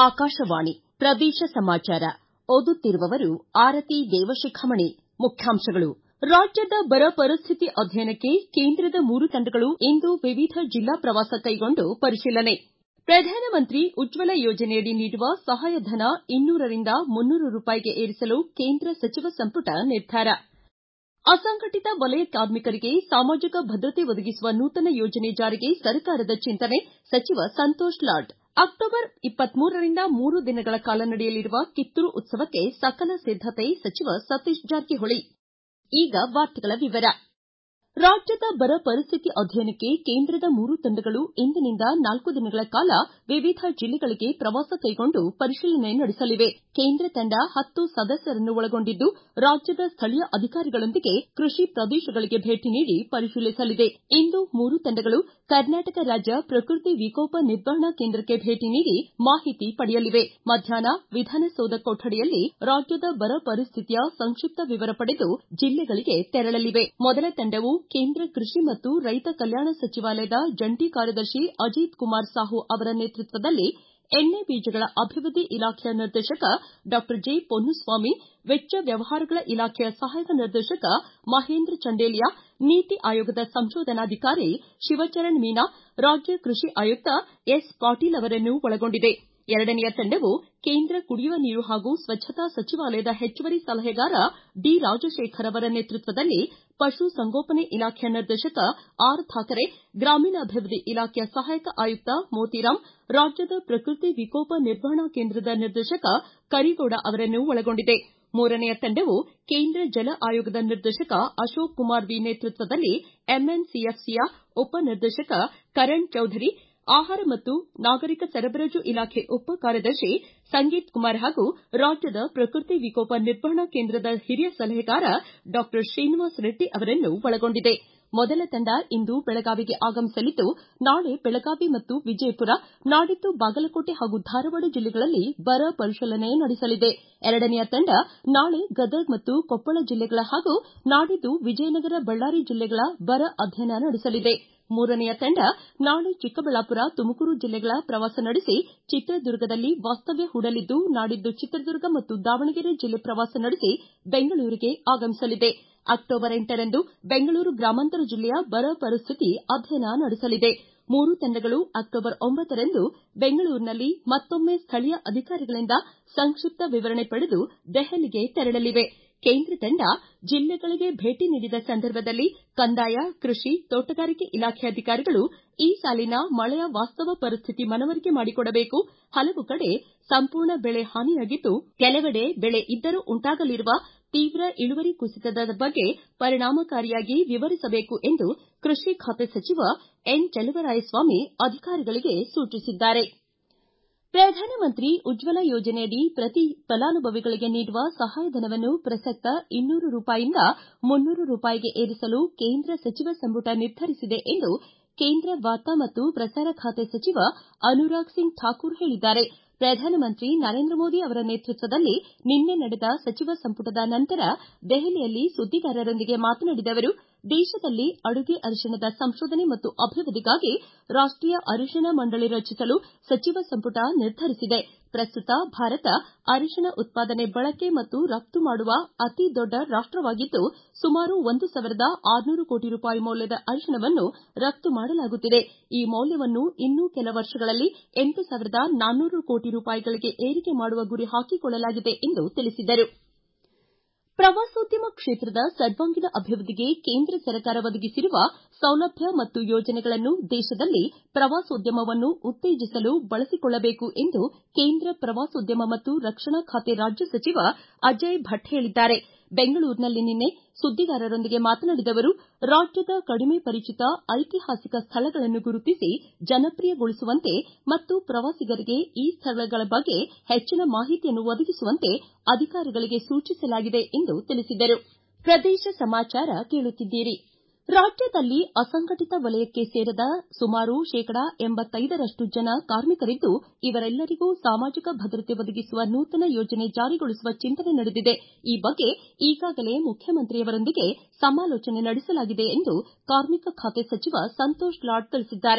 ಆಕಾಶವಾಣಿ ಪ್ರದೇಶ ಸಮಾಚಾರ ಓದುತ್ತಿರುವವರು ಆರತಿ ದೇವಶಿಖಾಮಣಿ ಮುಖ್ಯಾಂಶಗಳು ರಾಜ್ಯದ ಬರ ಪರಿಸ್ಥಿತಿ ಅಧ್ಯಯನಕ್ಕೆ ಕೇಂದ್ರದ ಮೂರು ತಂಡಗಳು ಇಂದು ವಿವಿಧ ಜಿಲ್ಲಾ ಪ್ರವಾಸ ಕೈಗೊಂಡು ಪರಿಶೀಲನೆ ಪ್ರಧಾನಮಂತ್ರಿ ಉಜ್ವಲ ಯೋಜನೆಯಡಿ ನೀಡುವ ಸಹಾಯಧನ ಇನ್ನೂರರಿಂದ ಮುನ್ನೂರು ರೂಪಾಯಿಗೆ ಏರಿಸಲು ಕೇಂದ್ರ ಸಚಿವ ಸಂಪುಟ ನಿರ್ಧಾರ ಅಸಂಘಟಿತ ವಲಯ ಕಾರ್ಮಿಕರಿಗೆ ಸಾಮಾಜಿಕ ಭದ್ರತೆ ಒದಗಿಸುವ ನೂತನ ಯೋಜನೆ ಜಾರಿಗೆ ಸರ್ಕಾರದ ಚಿಂತನೆ ಸಚಿವ ಸಂತೋಷ್ ಲಾಡ್ ಅಕ್ಟೋಬರ್ ರಿಂದ ಮೂರು ದಿನಗಳ ಕಾಲ ನಡೆಯಲಿರುವ ಕಿತ್ತೂರು ಉತ್ಸವಕ್ಕೆ ಸಕಲ ಸಿದ್ದತೆ ಸಚಿವ ಸತೀಶ್ ಜಾರಕಿಹೊಳಿ ಈಗ ವಾರ್ತೆಗಳ ವಿವರ ರಾಜ್ಯದ ಬರ ಪರಿಸ್ಥಿತಿ ಅಧ್ಯಯನಕ್ಕೆ ಕೇಂದ್ರದ ಮೂರು ತಂಡಗಳು ಇಂದಿನಿಂದ ನಾಲ್ಕು ದಿನಗಳ ಕಾಲ ವಿವಿಧ ಜಿಲ್ಲೆಗಳಿಗೆ ಪ್ರವಾಸ ಕೈಗೊಂಡು ಪರಿಶೀಲನೆ ನಡೆಸಲಿವೆ ಕೇಂದ್ರ ತಂಡ ಹತ್ತು ಸದಸ್ಯರನ್ನು ಒಳಗೊಂಡಿದ್ದು ರಾಜ್ಯದ ಸ್ಥಳೀಯ ಅಧಿಕಾರಿಗಳೊಂದಿಗೆ ಕೃಷಿ ಪ್ರದೇಶಗಳಿಗೆ ಭೇಟಿ ನೀಡಿ ಪರಿಶೀಲಿಸಲಿದೆ ಇಂದು ಮೂರು ತಂಡಗಳು ಕರ್ನಾಟಕ ರಾಜ್ಯ ಪ್ರಕೃತಿ ವಿಕೋಪ ನಿರ್ವಹಣಾ ಕೇಂದ್ರಕ್ಕೆ ಭೇಟಿ ನೀಡಿ ಮಾಹಿತಿ ಪಡೆಯಲಿವೆ ಮಧ್ಯಾಹ್ನ ವಿಧಾನಸೌಧ ಕೊಠಡಿಯಲ್ಲಿ ರಾಜ್ಯದ ಬರ ಪರಿಸ್ಥಿತಿಯ ಸಂಕ್ಷಿಪ್ತ ವಿವರ ಪಡೆದು ಜಿಲ್ಲೆಗಳಿಗೆ ತೆರಳಲಿವೆ ಮೊದಲ ತಂಡವು ಕೇಂದ್ರ ಕೃಷಿ ಮತ್ತು ರೈತ ಕಲ್ಯಾಣ ಸಚಿವಾಲಯದ ಜಂಟಿ ಕಾರ್ಯದರ್ಶಿ ಅಜಿತ್ ಕುಮಾರ್ ಸಾಹು ಅವರ ನೇತೃತ್ವದಲ್ಲಿ ಎಣ್ಣೆ ಬೀಜಗಳ ಅಭಿವೃದ್ಧಿ ಇಲಾಖೆಯ ನಿರ್ದೇಶಕ ಡಾ ಜೆ ಪೊನ್ನುಸ್ವಾಮಿ ವೆಚ್ಚ ವ್ಯವಹಾರಗಳ ಇಲಾಖೆಯ ಸಹಾಯಕ ನಿರ್ದೇಶಕ ಮಹೇಂದ್ರ ಚಂಡೇಲಿಯಾ ನೀತಿ ಆಯೋಗದ ಸಂಶೋಧನಾಧಿಕಾರಿ ಶಿವಚರಣ್ ಮೀನಾ ರಾಜ್ಯ ಕೃಷಿ ಆಯುಕ್ತ ಎಸ್ ಪಾಟೀಲ್ ಅವರನ್ನು ಒಳಗೊಂಡಿದೆ ಎರಡನೆಯ ತಂಡವು ಕೇಂದ್ರ ಕುಡಿಯುವ ನೀರು ಹಾಗೂ ಸ್ವಚ್ಛತಾ ಸಚಿವಾಲಯದ ಹೆಚ್ಚುವರಿ ಸಲಹೆಗಾರ ಡಿ ರಾಜಶೇಖರ್ ಅವರ ನೇತೃತ್ವದಲ್ಲಿ ಪಶು ಸಂಗೋಪನೆ ಇಲಾಖೆಯ ನಿರ್ದೇಶಕ ಆರ್ ಥಾಕರೆ ಗ್ರಾಮೀಣಾಭಿವೃದ್ಧಿ ಇಲಾಖೆಯ ಸಹಾಯಕ ಆಯುಕ್ತ ಮೋತಿರಾಮ್ ರಾಜ್ಯದ ಪ್ರಕೃತಿ ವಿಕೋಪ ನಿರ್ವಹಣಾ ಕೇಂದ್ರದ ನಿರ್ದೇಶಕ ಕರೀಗೌಡ ಅವರನ್ನು ಒಳಗೊಂಡಿದೆ ಮೂರನೆಯ ತಂಡವು ಕೇಂದ್ರ ಜಲ ಆಯೋಗದ ನಿರ್ದೇಶಕ ಅಶೋಕ್ ಕುಮಾರ್ ವಿ ನೇತೃತ್ವದಲ್ಲಿ ಎಂಎನ್ಸಿಎಫ್ಸಿಯ ಉಪ ನಿರ್ದೇಶಕ ಕರಣ್ ಚೌಧರಿ ಆಹಾರ ಮತ್ತು ನಾಗರಿಕ ಸರಬರಾಜು ಇಲಾಖೆ ಉಪ ಕಾರ್ಯದರ್ಶಿ ಸಂಗೀತ್ ಕುಮಾರ್ ಹಾಗೂ ರಾಜ್ಯದ ಪ್ರಕೃತಿ ವಿಕೋಪ ನಿರ್ವಹಣಾ ಕೇಂದ್ರದ ಹಿರಿಯ ಸಲಹೆಗಾರ ಡಾ ಶ್ರೀನಿವಾಸ್ ರೆಡ್ಡಿ ಅವರನ್ನು ಒಳಗೊಂಡಿದೆ ಮೊದಲ ತಂಡ ಇಂದು ಬೆಳಗಾವಿಗೆ ಆಗಮಿಸಲಿದ್ದು ನಾಳೆ ಬೆಳಗಾವಿ ಮತ್ತು ವಿಜಯಪುರ ನಾಡಿದ್ದು ಬಾಗಲಕೋಟೆ ಹಾಗೂ ಧಾರವಾಡ ಜಿಲ್ಲೆಗಳಲ್ಲಿ ಬರ ಪರಿಶೀಲನೆ ನಡೆಸಲಿದೆ ಎರಡನೆಯ ತಂಡ ನಾಳೆ ಗದಗ್ ಮತ್ತು ಕೊಪ್ಪಳ ಜಿಲ್ಲೆಗಳ ಹಾಗೂ ನಾಡಿದ್ದು ವಿಜಯನಗರ ಬಳ್ಳಾರಿ ಜಿಲ್ಲೆಗಳ ಬರ ಅಧ್ಯಯನ ನಡೆಸಲಿದೆ ಮೂರನೆಯ ತಂಡ ನಾಳೆ ಚಿಕ್ಕಬಳ್ಳಾಪುರ ತುಮಕೂರು ಜಿಲ್ಲೆಗಳ ಪ್ರವಾಸ ನಡೆಸಿ ಚಿತ್ರದುರ್ಗದಲ್ಲಿ ವಾಸ್ತವ್ಯ ಹೂಡಲಿದ್ದು ನಾಡಿದ್ದು ಚಿತ್ರದುರ್ಗ ಮತ್ತು ದಾವಣಗೆರೆ ಜಿಲ್ಲೆ ಪ್ರವಾಸ ನಡೆಸಿ ಬೆಂಗಳೂರಿಗೆ ಆಗಮಿಸಲಿದೆ ಅಕ್ಟೋಬರ್ ರಂದು ಬೆಂಗಳೂರು ಗ್ರಾಮಾಂತರ ಜಿಲ್ಲೆಯ ಬರ ಪರಿಸ್ಥಿತಿ ಅಧ್ಯಯನ ನಡೆಸಲಿದೆ ಮೂರು ತಂಡಗಳು ಅಕ್ಟೋಬರ್ ಒಂಬತ್ತರಂದು ಬೆಂಗಳೂರಿನಲ್ಲಿ ಮತ್ತೊಮ್ಮೆ ಸ್ಥಳೀಯ ಅಧಿಕಾರಿಗಳಿಂದ ಸಂಕ್ಷಿಪ್ತ ವಿವರಣೆ ಪಡೆದು ದೆಹಲಿಗೆ ತೆರಳಲಿವೆ ಕೇಂದ್ರ ತಂಡ ಜಿಲ್ಲೆಗಳಿಗೆ ಭೇಟಿ ನೀಡಿದ ಸಂದರ್ಭದಲ್ಲಿ ಕಂದಾಯ ಕೃಷಿ ತೋಟಗಾರಿಕೆ ಇಲಾಖೆ ಅಧಿಕಾರಿಗಳು ಈ ಸಾಲಿನ ಮಳೆಯ ವಾಸ್ತವ ಪರಿಸ್ಥಿತಿ ಮನವರಿಕೆ ಮಾಡಿಕೊಡಬೇಕು ಹಲವು ಕಡೆ ಸಂಪೂರ್ಣ ಬೆಳೆ ಹಾನಿಯಾಗಿದ್ದು ಕೆಲವೆಡೆ ಬೆಳೆ ಇದ್ದರೂ ಉಂಟಾಗಲಿರುವ ತೀವ್ರ ಇಳುವರಿ ಕುಸಿತದ ಬಗ್ಗೆ ಪರಿಣಾಮಕಾರಿಯಾಗಿ ವಿವರಿಸಬೇಕು ಎಂದು ಕೃಷಿ ಖಾತೆ ಸಚಿವ ಎನ್ ಚಲುವರಾಯಸ್ವಾಮಿ ಅಧಿಕಾರಿಗಳಿಗೆ ಸೂಚಿಸಿದ್ದಾರೆ ಪ್ರಧಾನಮಂತ್ರಿ ಉಜ್ವಲ ಯೋಜನೆಯಡಿ ಪ್ರತಿ ಫಲಾನುಭವಿಗಳಿಗೆ ನೀಡುವ ಸಹಾಯಧನವನ್ನು ಪ್ರಸಕ್ತ ಇನ್ನೂರು ರೂಪಾಯಿಯಿಂದ ಮುನ್ನೂರು ರೂಪಾಯಿಗೆ ಏರಿಸಲು ಕೇಂದ್ರ ಸಚಿವ ಸಂಪುಟ ನಿರ್ಧರಿಸಿದೆ ಎಂದು ಕೇಂದ್ರ ವಾರ್ತಾ ಮತ್ತು ಪ್ರಸಾರ ಖಾತೆ ಸಚಿವ ಅನುರಾಗ್ ಸಿಂಗ್ ಠಾಕೂರ್ ಹೇಳಿದ್ದಾರೆ ಪ್ರಧಾನಮಂತ್ರಿ ನರೇಂದ್ರ ಮೋದಿ ಅವರ ನೇತೃತ್ವದಲ್ಲಿ ನಿನ್ನೆ ನಡೆದ ಸಚಿವ ಸಂಪುಟದ ನಂತರ ದೆಹಲಿಯಲ್ಲಿ ಸುದ್ದಿಗಾರರೊಂದಿಗೆ ಮಾತನಾಡಿದ ಅವರು ದೇಶದಲ್ಲಿ ಅಡುಗೆ ಅರಿಶಿಣದ ಸಂಶೋಧನೆ ಮತ್ತು ಅಭಿವೃದ್ಧಿಗಾಗಿ ರಾಷ್ಟೀಯ ಅರಿಶಿಣ ಮಂಡಳಿ ರಚಿಸಲು ಸಚಿವ ಸಂಪುಟ ನಿರ್ಧರಿಸಿದೆ ಪ್ರಸ್ತುತ ಭಾರತ ಅರಿಶಿಣ ಉತ್ಪಾದನೆ ಬಳಕೆ ಮತ್ತು ರಫ್ತು ಮಾಡುವ ಅತಿ ದೊಡ್ಡ ರಾಷ್ಟವಾಗಿದ್ದು ಸುಮಾರು ಒಂದು ಸಾವಿರದ ಆರುನೂರು ಕೋಟಿ ರೂಪಾಯಿ ಮೌಲ್ಯದ ಅರಿಶಿಣವನ್ನು ರಫ್ತು ಮಾಡಲಾಗುತ್ತಿದೆ ಈ ಮೌಲ್ಯವನ್ನು ಇನ್ನೂ ಕೆಲ ವರ್ಷಗಳಲ್ಲಿ ಎಂಟು ಸಾವಿರದ ನಾನ್ನೂರು ಕೋಟಿ ರೂಪಾಯಿಗಳಿಗೆ ಏರಿಕೆ ಮಾಡುವ ಗುರಿ ಹಾಕಿಕೊಳ್ಳಲಾಗಿದೆ ಎಂದು ತಿಳಿಸಿದರು ಪ್ರವಾಸೋದ್ಯಮ ಕ್ಷೇತ್ರದ ಸರ್ವಾಂಗೀಣ ಅಭಿವೃದ್ಧಿಗೆ ಕೇಂದ್ರ ಸರ್ಕಾರ ಒದಗಿಸಿರುವ ಸೌಲಭ್ಯ ಮತ್ತು ಯೋಜನೆಗಳನ್ನು ದೇಶದಲ್ಲಿ ಪ್ರವಾಸೋದ್ಯಮವನ್ನು ಉತ್ತೇಜಿಸಲು ಬಳಸಿಕೊಳ್ಳಬೇಕು ಎಂದು ಕೇಂದ್ರ ಪ್ರವಾಸೋದ್ಯಮ ಮತ್ತು ರಕ್ಷಣಾ ಖಾತೆ ರಾಜ್ಯ ಸಚಿವ ಅಜಯ್ ಭಟ್ ಹೇಳಿದ್ದಾರೆ ಬೆಂಗಳೂರಿನಲ್ಲಿ ನಿನ್ನೆ ಸುದ್ದಿಗಾರರೊಂದಿಗೆ ಮಾತನಾಡಿದ ಅವರು ರಾಜ್ಯದ ಕಡಿಮೆ ಪರಿಚಿತ ಐತಿಹಾಸಿಕ ಸ್ಥಳಗಳನ್ನು ಗುರುತಿಸಿ ಜನಪ್ರಿಯಗೊಳಿಸುವಂತೆ ಮತ್ತು ಪ್ರವಾಸಿಗರಿಗೆ ಈ ಸ್ಥಳಗಳ ಬಗ್ಗೆ ಹೆಚ್ಚಿನ ಮಾಹಿತಿಯನ್ನು ಒದಗಿಸುವಂತೆ ಅಧಿಕಾರಿಗಳಿಗೆ ಸೂಚಿಸಲಾಗಿದೆ ಎಂದು ತಿಳಿಸಿದರು ಪ್ರದೇಶ ಸಮಾಚಾರ ಕೇಳುತ್ತಿದ್ದೀರಿ ರಾಜ್ಯದಲ್ಲಿ ಅಸಂಘಟಿತ ವಲಯಕ್ಕೆ ಸೇರದ ಸುಮಾರು ಶೇಕಡಾ ಎಂಬತ್ತೈದರಷ್ಟು ಜನ ಕಾರ್ಮಿಕರಿದ್ದು ಇವರೆಲ್ಲರಿಗೂ ಸಾಮಾಜಿಕ ಭದ್ರತೆ ಒದಗಿಸುವ ನೂತನ ಯೋಜನೆ ಜಾರಿಗೊಳಿಸುವ ಚಿಂತನೆ ನಡೆದಿದೆ ಈ ಬಗ್ಗೆ ಈಗಾಗಲೇ ಮುಖ್ಯಮಂತ್ರಿಯವರೊಂದಿಗೆ ಸಮಾಲೋಚನೆ ನಡೆಸಲಾಗಿದೆ ಎಂದು ಕಾರ್ಮಿಕ ಖಾತೆ ಸಚಿವ ಸಂತೋಷ್ ಲಾಡ್ ತಿಳಿಸಿದ್ದಾರೆ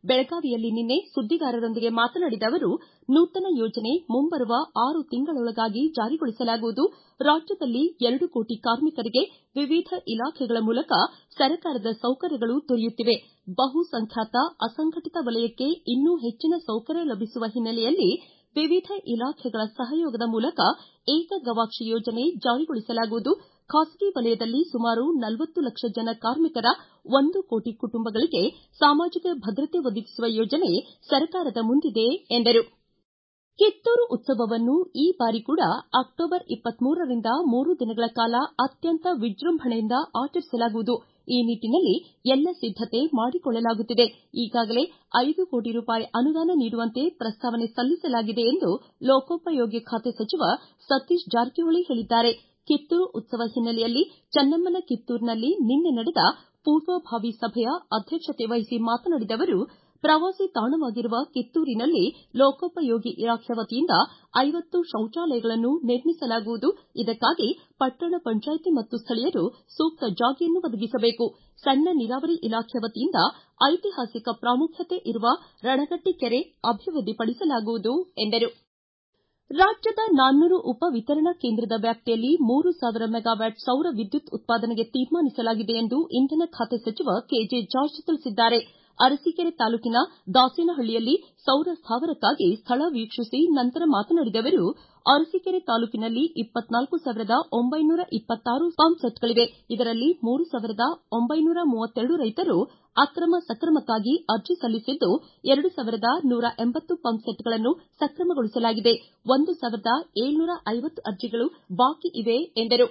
ಬೆಳಗಾವಿಯಲ್ಲಿ ನಿನ್ನೆ ಸುದ್ದಿಗಾರರೊಂದಿಗೆ ಮಾತನಾಡಿದ ಅವರು ನೂತನ ಯೋಜನೆ ಮುಂಬರುವ ಆರು ತಿಂಗಳೊಳಗಾಗಿ ಜಾರಿಗೊಳಿಸಲಾಗುವುದು ರಾಜ್ಯದಲ್ಲಿ ಎರಡು ಕೋಟಿ ಕಾರ್ಮಿಕರಿಗೆ ವಿವಿಧ ಇಲಾಖೆಗಳ ಮೂಲಕ ಸರ್ಕಾರದ ಸೌಕರ್ಯಗಳು ದೊರೆಯುತ್ತಿವೆ ಬಹುಸಂಖ್ಯಾತ ಅಸಂಘಟಿತ ವಲಯಕ್ಕೆ ಇನ್ನೂ ಹೆಚ್ಚಿನ ಸೌಕರ್ಯ ಲಭಿಸುವ ಹಿನ್ನೆಲೆಯಲ್ಲಿ ವಿವಿಧ ಇಲಾಖೆಗಳ ಸಹಯೋಗದ ಮೂಲಕ ಏಕಗವಾಕ್ಷಿ ಯೋಜನೆ ಜಾರಿಗೊಳಿಸಲಾಗುವುದು ಖಾಸಗಿ ವಲಯದಲ್ಲಿ ಸುಮಾರು ನಲವತ್ತು ಲಕ್ಷ ಜನ ಕಾರ್ಮಿಕರ ಒಂದು ಕೋಟಿ ಕುಟುಂಬಗಳಿಗೆ ಸಾಮಾಜಿಕ ಭದ್ರತೆ ಒದಗಿಸುವ ಯೋಜನೆ ಸರ್ಕಾರದ ಮುಂದಿದೆ ಎಂದರು ಕಿತ್ತೂರು ಉತ್ಸವವನ್ನು ಈ ಬಾರಿ ಕೂಡ ಅಕ್ಟೋಬರ್ ರಿಂದ ಮೂರು ದಿನಗಳ ಕಾಲ ಅತ್ಯಂತ ವಿಜೃಂಭಣೆಯಿಂದ ಆಚರಿಸಲಾಗುವುದು ಈ ನಿಟ್ಟನಲ್ಲಿ ಎಲ್ಲ ಸಿದ್ದತೆ ಮಾಡಿಕೊಳ್ಳಲಾಗುತ್ತಿದೆ ಈಗಾಗಲೇ ಐದು ಕೋಟಿ ರೂಪಾಯಿ ಅನುದಾನ ನೀಡುವಂತೆ ಪ್ರಸ್ತಾವನೆ ಸಲ್ಲಿಸಲಾಗಿದೆ ಎಂದು ಲೋಕೋಪಯೋಗಿ ಖಾತೆ ಸಚಿವ ಸತೀಶ್ ಜಾರಕಿಹೊಳಿ ಹೇಳಿದ್ದಾರೆ ಕಿತ್ತೂರು ಉತ್ಸವ ಹಿನ್ನೆಲೆಯಲ್ಲಿ ಚನ್ನಮ್ಮನ ಕಿತ್ತೂರಿನಲ್ಲಿ ನಿನ್ನೆ ನಡೆದ ಪೂರ್ವಭಾವಿ ಸಭೆಯ ಅಧ್ಯಕ್ಷತೆ ವಹಿಸಿ ಮಾತನಾಡಿದ ಅವರು ಪ್ರವಾಸಿ ತಾಣವಾಗಿರುವ ಕಿತ್ತೂರಿನಲ್ಲಿ ಲೋಕೋಪಯೋಗಿ ಇಲಾಖೆ ವತಿಯಿಂದ ಐವತ್ತು ಶೌಚಾಲಯಗಳನ್ನು ನಿರ್ಮಿಸಲಾಗುವುದು ಇದಕ್ಕಾಗಿ ಪಟ್ಟಣ ಪಂಚಾಯಿತಿ ಮತ್ತು ಸ್ಥಳೀಯರು ಸೂಕ್ತ ಜಾಗೆಯನ್ನು ಒದಗಿಸಬೇಕು ಸಣ್ಣ ನೀರಾವರಿ ಇಲಾಖೆ ವತಿಯಿಂದ ಐತಿಹಾಸಿಕ ಪ್ರಾಮುಖ್ಯತೆ ಇರುವ ರಣಗಟ್ಟ ಕೆರೆ ಅಭಿವೃದ್ಧಿಪಡಿಸಲಾಗುವುದು ಎಂದರು ರಾಜ್ಯದ ನಾನ್ನೂರು ಉಪ ವಿತರಣಾ ಕೇಂದ್ರದ ವ್ಯಾಪ್ತಿಯಲ್ಲಿ ಮೂರು ಸಾವಿರ ಮೆಗಾವ್ಯಾಟ್ ಸೌರ ವಿದ್ಯುತ್ ಉತ್ಪಾದನೆಗೆ ತೀರ್ಮಾನಿಸಲಾಗಿದೆ ಎಂದು ಇಂಧನ ಖಾತೆ ಸಚಿವ ಕೆಜೆ ಜಾರ್ಜ್ ತಿಳಿಸಿದ್ದಾರೆ ಅರಸೀಕೆರೆ ತಾಲೂಕಿನ ದಾಸೇನಹಳ್ಳಿಯಲ್ಲಿ ಸೌರ ಸ್ಥಾವರಕ್ಕಾಗಿ ಸ್ಥಳ ವೀಕ್ಷಿಸಿ ನಂತರ ಮಾತನಾಡಿದ ಅವರು ಅರಸೀಕೆರೆ ತಾಲೂಕಿನಲ್ಲಿ ಇಪ್ಪತ್ನಾಲ್ಕು ಸಾವಿರದ ಒಂಬೈನೂರ ಇಪ್ಪತ್ತಾರು ಪಂಪ್ಸೆಟ್ಗಳಿವೆ ಇದರಲ್ಲಿ ಮೂರು ಸಾವಿರದ ಒಂಬೈನೂರ ಮೂವತ್ತೆರಡು ರೈತರು ಅಕ್ರಮ ಸಕ್ರಮಕ್ಕಾಗಿ ಅರ್ಜಿ ಸಲ್ಲಿಸಿದ್ದು ಎರಡು ಸಾವಿರದ ನೂರ ಎಂಬತ್ತು ಪಂಪ್ಸೆಟ್ಗಳನ್ನು ಸಕ್ರಮಗೊಳಿಸಲಾಗಿದೆ ಒಂದು ಸಾವಿರದ ಏಳ್ನೂರ ಐವತ್ತು ಅರ್ಜಿಗಳು ಬಾಕಿ ಇವೆ ಎಂದರು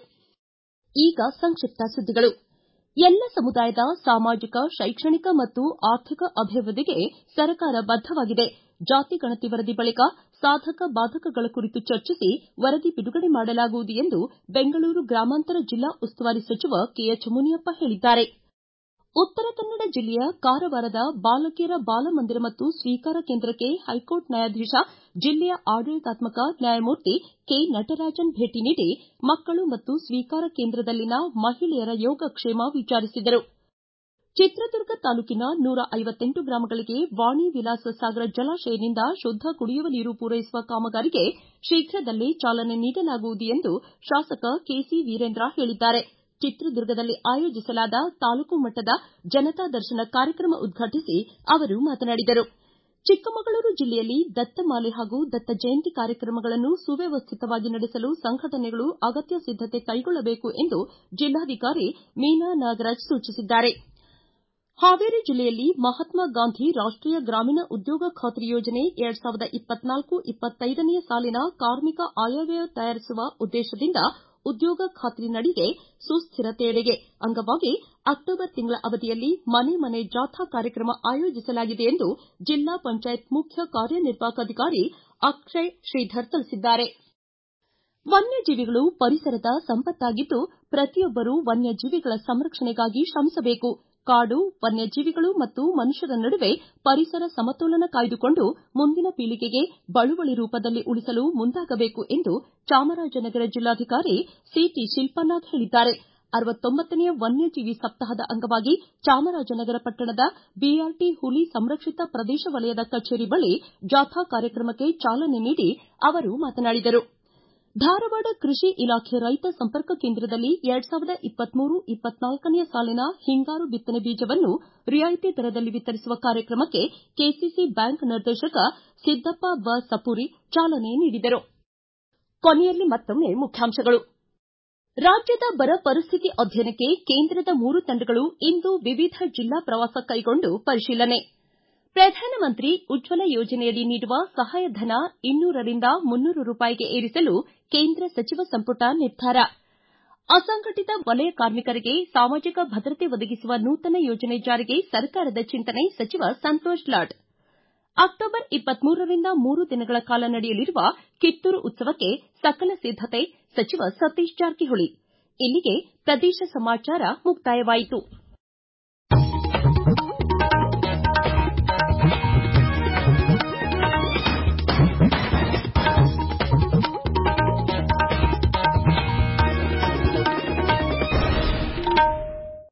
ಈಗ ಸಂಕ್ಷಿಪ್ತ ಸುದ್ದಿಗಳು ಎಲ್ಲ ಸಮುದಾಯದ ಸಾಮಾಜಿಕ ಶೈಕ್ಷಣಿಕ ಮತ್ತು ಆರ್ಥಿಕ ಅಭಿವೃದ್ಧಿಗೆ ಸರ್ಕಾರ ಬದ್ದವಾಗಿದೆ ಜಾತಿ ಗಣತಿ ವರದಿ ಬಳಿಕ ಸಾಧಕ ಬಾಧಕಗಳ ಕುರಿತು ಚರ್ಚಿಸಿ ವರದಿ ಬಿಡುಗಡೆ ಮಾಡಲಾಗುವುದು ಎಂದು ಬೆಂಗಳೂರು ಗ್ರಾಮಾಂತರ ಜಿಲ್ಲಾ ಉಸ್ತುವಾರಿ ಸಚಿವ ಕೆಎಚ್ ಮುನಿಯಪ್ಪ ಹೇಳಿದ್ದಾರೆ ಉತ್ತರ ಕನ್ನಡ ಜಿಲ್ಲೆಯ ಕಾರವಾರದ ಬಾಲಕಿಯರ ಬಾಲಮಂದಿರ ಮತ್ತು ಸ್ವೀಕಾರ ಕೇಂದ್ರಕ್ಕೆ ಹೈಕೋರ್ಟ್ ನ್ಯಾಯಾಧೀಶ ಜಿಲ್ಲೆಯ ಆಡಳಿತಾತ್ಮಕ ನ್ಯಾಯಮೂರ್ತಿ ಕೆ ನಟರಾಜನ್ ಭೇಟಿ ನೀಡಿ ಮಕ್ಕಳು ಮತ್ತು ಸ್ವೀಕಾರ ಕೇಂದ್ರದಲ್ಲಿನ ಮಹಿಳೆಯರ ಯೋಗಕ್ಷೇಮ ವಿಚಾರಿಸಿದರು ಚಿತ್ರದುರ್ಗ ತಾಲೂಕಿನ ನೂರ ಐವತ್ತೆಂಟು ಗ್ರಾಮಗಳಿಗೆ ವಾಣಿ ವಿಲಾಸ ಸಾಗರ ಜಲಾಶಯದಿಂದ ಶುದ್ದ ಕುಡಿಯುವ ನೀರು ಪೂರೈಸುವ ಕಾಮಗಾರಿಗೆ ಶೀಘ್ರದಲ್ಲೇ ಚಾಲನೆ ನೀಡಲಾಗುವುದು ಎಂದು ಶಾಸಕ ಕೆಸಿ ವೀರೇಂದ್ರ ಹೇಳಿದ್ದಾರೆ ಚಿತ್ರದುರ್ಗದಲ್ಲಿ ಆಯೋಜಿಸಲಾದ ತಾಲೂಕು ಮಟ್ಟದ ಜನತಾ ದರ್ಶನ ಕಾರ್ಯಕ್ರಮ ಉದ್ಘಾಟಿಸಿ ಅವರು ಮಾತನಾಡಿದರು ಚಿಕ್ಕಮಗಳೂರು ಜಿಲ್ಲೆಯಲ್ಲಿ ದತ್ತಮಾಲೆ ಹಾಗೂ ದತ್ತ ಜಯಂತಿ ಕಾರ್ಯಕ್ರಮಗಳನ್ನು ಸುವ್ಯವಸ್ಥಿತವಾಗಿ ನಡೆಸಲು ಸಂಘಟನೆಗಳು ಅಗತ್ಯ ಸಿದ್ದತೆ ಕೈಗೊಳ್ಳಬೇಕು ಎಂದು ಜಿಲ್ಲಾಧಿಕಾರಿ ಮೀನಾ ನಾಗರಾಜ್ ಸೂಚಿಸಿದ್ದಾರೆ ಹಾವೇರಿ ಜಿಲ್ಲೆಯಲ್ಲಿ ಮಹಾತ್ಮ ಗಾಂಧಿ ರಾಷ್ಟೀಯ ಗ್ರಾಮೀಣ ಉದ್ಯೋಗ ಖಾತ್ರಿ ಯೋಜನೆ ಎರಡ್ ಸಾವಿರದ ಇಪ್ಪತ್ನಾಲ್ಕು ಇಪ್ಪತ್ತೈದನೇ ಸಾಲಿನ ಕಾರ್ಮಿಕ ಆಯವ್ಯಯ ತಯಾರಿಸುವ ಉದ್ದೇಶದಿಂದ ಉದ್ಯೋಗ ಖಾತ್ರಿ ನಡಿಗೆ ಸುಸ್ಥಿರತೆಯೆಡೆಗೆ ಅಂಗವಾಗಿ ಅಕ್ಟೋಬರ್ ತಿಂಗಳ ಅವಧಿಯಲ್ಲಿ ಮನೆ ಮನೆ ಜಾಥಾ ಕಾರ್ಯಕ್ರಮ ಆಯೋಜಿಸಲಾಗಿದೆ ಎಂದು ಜಿಲ್ಲಾ ಪಂಚಾಯತ್ ಮುಖ್ಯ ಕಾರ್ಯನಿರ್ವಾಹಕ ಅಧಿಕಾರಿ ಅಕ್ಷಯ್ ಶ್ರೀಧರ್ ತಿಳಿಸಿದ್ದಾರೆ ವನ್ಯಜೀವಿಗಳು ಪರಿಸರದ ಸಂಪತ್ತಾಗಿದ್ದು ಪ್ರತಿಯೊಬ್ಬರೂ ವನ್ಯಜೀವಿಗಳ ಸಂರಕ್ಷಣೆಗಾಗಿ ಶ್ರಮಿಸಬೇಕು ಕಾಡು ವನ್ಯಜೀವಿಗಳು ಮತ್ತು ಮನುಷ್ಯರ ನಡುವೆ ಪರಿಸರ ಸಮತೋಲನ ಕಾಯ್ದುಕೊಂಡು ಮುಂದಿನ ಪೀಳಿಗೆಗೆ ಬಳುವಳಿ ರೂಪದಲ್ಲಿ ಉಳಿಸಲು ಮುಂದಾಗಬೇಕು ಎಂದು ಚಾಮರಾಜನಗರ ಜಿಲ್ಲಾಧಿಕಾರಿ ಸಿಟಿ ಶಿಲ್ಪಾನಾಗ್ ಹೇಳಿದ್ದಾರೆ ಅರವತ್ತೊಂಬತ್ತನೇ ವನ್ಯಜೀವಿ ಸಪ್ತಾಹದ ಅಂಗವಾಗಿ ಚಾಮರಾಜನಗರ ಪಟ್ಟಣದ ಬಿಆರ್ಟಿ ಹುಲಿ ಸಂರಕ್ಷಿತ ಪ್ರದೇಶ ವಲಯದ ಕಚೇರಿ ಬಳಿ ಜಾಥಾ ಕಾರ್ಯಕ್ರಮಕ್ಕೆ ಚಾಲನೆ ನೀಡಿ ಅವರು ಮಾತನಾಡಿದರು ಧಾರವಾಡ ಕೃಷಿ ಇಲಾಖೆ ರೈತ ಸಂಪರ್ಕ ಕೇಂದ್ರದಲ್ಲಿ ಎರಡ್ ಸಾವಿರದ ಇಪ್ಪತ್ಮೂರು ಇಪ್ಪತ್ನಾಲ್ಕನೇ ಸಾಲಿನ ಹಿಂಗಾರು ಬಿತ್ತನೆ ಬೀಜವನ್ನು ರಿಯಾಯಿತಿ ದರದಲ್ಲಿ ವಿತರಿಸುವ ಕಾರ್ಯಕ್ರಮಕ್ಕೆ ಕೆಸಿಸಿ ಬ್ಯಾಂಕ್ ನಿರ್ದೇಶಕ ಸಿದ್ದಪ್ಪ ಬ ಸಪೂರಿ ಚಾಲನೆ ನೀಡಿದರು ಕೊನೆಯಲ್ಲಿ ಮತ್ತೊಮ್ಮೆ ಮುಖ್ಯಾಂಶಗಳು ರಾಜ್ಯದ ಬರ ಪರಿಸ್ಥಿತಿ ಅಧ್ಯಯನಕ್ಕೆ ಕೇಂದ್ರದ ಮೂರು ತಂಡಗಳು ಇಂದು ವಿವಿಧ ಜಿಲ್ಲಾ ಪ್ರವಾಸ ಕೈಗೊಂಡು ಪರಿಶೀಲನೆ ಪ್ರಧಾನಮಂತ್ರಿ ಉಜ್ವಲ ಯೋಜನೆಯಡಿ ನೀಡುವ ಸಹಾಯಧನ ಇನ್ನೂರರಿಂದ ಮುನ್ನೂರು ರೂಪಾಯಿಗೆ ಏರಿಸಲು ಕೇಂದ್ರ ಸಚಿವ ಸಂಪುಟ ನಿರ್ಧಾರ ಅಸಂಘಟಿತ ವಲಯ ಕಾರ್ಮಿಕರಿಗೆ ಸಾಮಾಜಿಕ ಭದ್ರತೆ ಒದಗಿಸುವ ನೂತನ ಯೋಜನೆ ಜಾರಿಗೆ ಸರ್ಕಾರದ ಚಿಂತನೆ ಸಚಿವ ಸಂತೋಷ್ ಲಾಡ್ ಅಕ್ಟೋಬರ್ ಇಪ್ಪತ್ಮೂರರಿಂದ ಮೂರು ದಿನಗಳ ಕಾಲ ನಡೆಯಲಿರುವ ಕಿತ್ತೂರು ಉತ್ಸವಕ್ಕೆ ಸಕಲ ಸಿದ್ದತೆ ಸಚಿವ ಸತೀಶ್ ಜಾರಕಿಹೊಳಿ ಇಲ್ಲಿಗೆ ಪ್ರದೇಶ ಸಮಾಚಾರ ಮುಕ್ತಾಯವಾಯಿತು